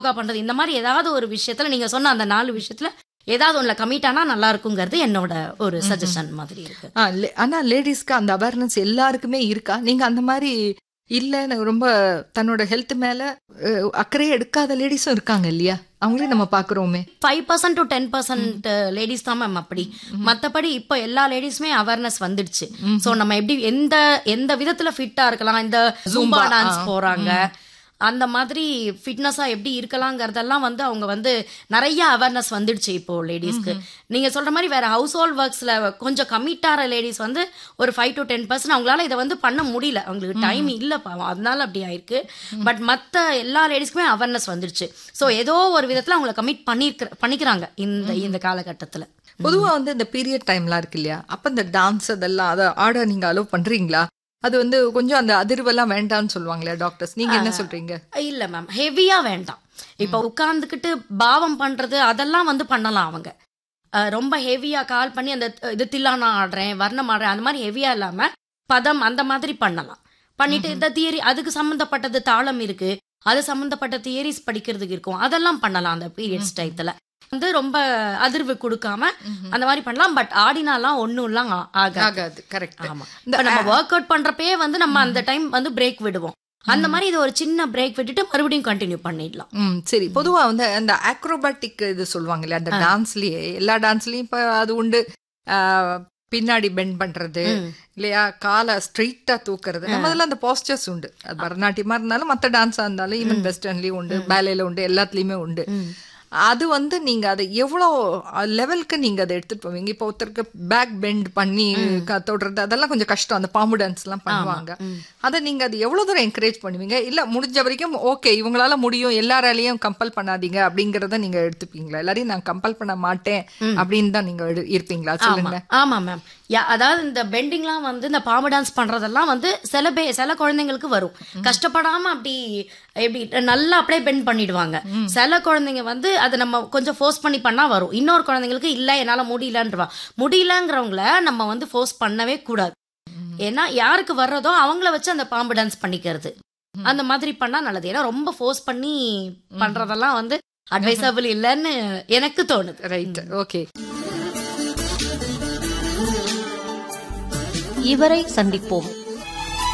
யோகா பண்றது இந்த மாதிரி ஏதாவது ஒரு விஷயத்துல நீங்க சொன்ன அந்த நாலு விஷயத்துல ஏதாவது ஒண்ணுல கமிட் ஆனா நல்லா இருக்குங்கிறது என்னோட ஒரு சஜஷன் மாதிரி இருக்கு ஆ, லே- ஆனா லேடிஸ்க்கு அந்த அவேர்னஸ் எல்லாருக்குமே இருக்கா நீங்க அந்த மாதிரி இல்ல ரொம்ப தன்னோட ஹெல்த் மேல அஹ், அக்கறையே எடுக்காத லேடிஸும் இருக்காங்க இல்லையா அவங்களே நம்ம பாக்குறோமே five percent to ten percent ladies தான் மேம் அப்படி மத்தபடி இப்போ எல்லா லேடிஸுமே அவேர்னஸ் வந்துடுச்சு சோ நம்ம எப்படி எந்த எந்த விதத்துல ஃபிட்டா இருக்கலாம் இந்த ஜூம்பா டான்ஸ் போறாங்க அந்த மாதிரி ஃபிட்னஸா எப்படி இருக்கலாங்கிறதெல்லாம் வந்து அவங்க வந்து நிறைய அவேர்னஸ் வந்துடுச்சு இப்போ லேடிஸ்க்கு நீங்க சொல்ற மாதிரி வேற ஹவுஸ் ஹோல்ட் ஒர்க்ஸ்ல கொஞ்சம் கமிட் ஆகிற லேடிஸ் வந்து ஒரு ஃபைவ் டு டென் பர்சன்ட் அவங்களால இதை வந்து பண்ண முடியல அவங்களுக்கு டைம் இல்ல பாவம் அதனால அப்படி ஆயிருக்கு பட் மத்த எல்லா லேடிஸ்க்குமே அவேர்னஸ் வந்துடுச்சு சோ ஏதோ ஒரு விதத்துல அவங்கள கமிட் பண்ணிருக்க பண்ணிக்கிறாங்க இந்த இந்த காலகட்டத்துல பொதுவா வந்து இந்த பீரியட் டைம்லாம் இருக்கு இல்லையா அப்ப இந்த டான்ஸ் அதெல்லாம் அதை ஆட நீங்க அலோவ் பண்றீங்களா அது வந்து கொஞ்சம் அந்த அதிர்வெல்லாம் வேண்டாம்னு சொல்லுவாங்களே டாக்டர்ஸ் நீங்க என்ன சொல்றீங்க இல்ல மேம் ஹெவியா வேண்டாம் இப்ப உட்கார்ந்துக்கிட்டு பாவம் பண்றது அதெல்லாம் வந்து பண்ணலாம் அவங்க அஹ் ரொம்ப ஹெவியா கால் பண்ணி அந்த இது தில்லானா ஆடுறேன் வர்ணம் ஆடுறேன் அந்த மாதிரி ஹெவியா இல்லாம பதம் அந்த மாதிரி பண்ணலாம் பண்ணிட்டு இந்த தியரி அதுக்கு சம்பந்தப்பட்டது தாளம் இருக்கு அது சம்பந்தப்பட்ட தியரிஸ் படிக்கிறதுக்கு இருக்கும் அதெல்லாம் பண்ணலாம் அந்த பீரியட்ஸ் டயத்துல வந்து ரொம்ப அதிர்வு கொடுக்காம அந்த மாதிரி பண்ணலாம் பட் ஆடினாலாம் ஒண்ணும் எல்லாம் ஆகாது ஆகாது கரெக்ட் ஆமா இப்ப நம்ம ஒர்க் அவுட் பண்றப்பயே வந்து நம்ம அந்த டைம் வந்து பிரேக் விடுவோம் அந்த மாதிரி இது ஒரு சின்ன பிரேக் விட்டுட்டு மறுபடியும் கண்டினியூ பண்ணிடலாம் ம் சரி பொதுவா வந்து அந்த அக்ரோபாட்டிக் இது சொல்லுவாங்க இல்லையா அந்த டான்ஸ்லயே எல்லா டான்ஸ்லயும் இப்ப அது உண்டு ஆஹ், பின்னாடி பெண்ட் பண்றது இல்லையா காலை ஸ்ட்ரெயிட்டா தூக்குறது நம்ம அதெல்லாம் அந்த பாஸ்டர்ஸ் உண்டு அது பரதநாட்டியமா இருந்தாலும் மத்த டான்ஸா இருந்தாலும் ஈவன் வெஸ்டர்ன்லயும் உண்டு பேலேல உண்டு எல்லாத்துலயுமே உண்டு அது வந்து நீங்க அதை எவ்வளோ லெவலுக்கு நீங்க அதை எடுத்துட்டு போவீங்க இப்போ ஒருத்தருக்கு பேக் பெண்ட் பண்ணி க- தொடுறது அதெல்லாம் கொஞ்சம் கஷ்டம் அந்த பாம்பு டான்ஸ் எல்லாம் பண்ணுவாங்க அதை நீங்க அது எவ்வளவு தூரம் என்கரேஜ் பண்ணுவீங்க இல்ல முடிஞ்ச வரைக்கும் ஓகே இவங்களால முடியும் எல்லாராலையும் கம்பல் பண்ணாதீங்க அப்படிங்கறத நீங்க எடுத்துப்பீங்களா எல்லாரையும் நான் கம்பல் பண்ண மாட்டேன் அப்படின்னு தான் நீங்க எடு- இருப்பீங்களா சொல்லுங்க ஆமா மேம் அதாவது இந்த பெண்டிங்லாம் வந்து இந்த பாம்பு டான்ஸ் பண்றதெல்லாம் வந்து சில பே சில குழந்தைங்களுக்கு வரும் கஷ்டப்படாம அப்படி எப்படி நல்லா அப்படியே பெண்ட் பண்ணிடுவாங்க சில குழந்தைங்க வந்து அதை நம்ம கொஞ்சம் ஃபோர்ஸ் பண்ணி பண்ணா வரும் இன்னொரு குழந்தைங்களுக்கு இல்ல என்னால முடியலன்றவா முடியலங்கிறவங்கள நம்ம வந்து ஃபோர்ஸ் பண்ணவே கூடாது ஏன்னா யாருக்கு வர்றதோ அவங்கள வச்சு அந்த பாம்பு டான்ஸ் பண்ணிக்கிறது அந்த மாதிரி பண்ணா நல்லது ஏன்னா ரொம்ப ஃபோர்ஸ் பண்ணி பண்றதெல்லாம் வந்து அட்வைசபிள் இல்லைன்னு எனக்கு தோணுது ரைட் ஓகே இவரை சந்திப்போம்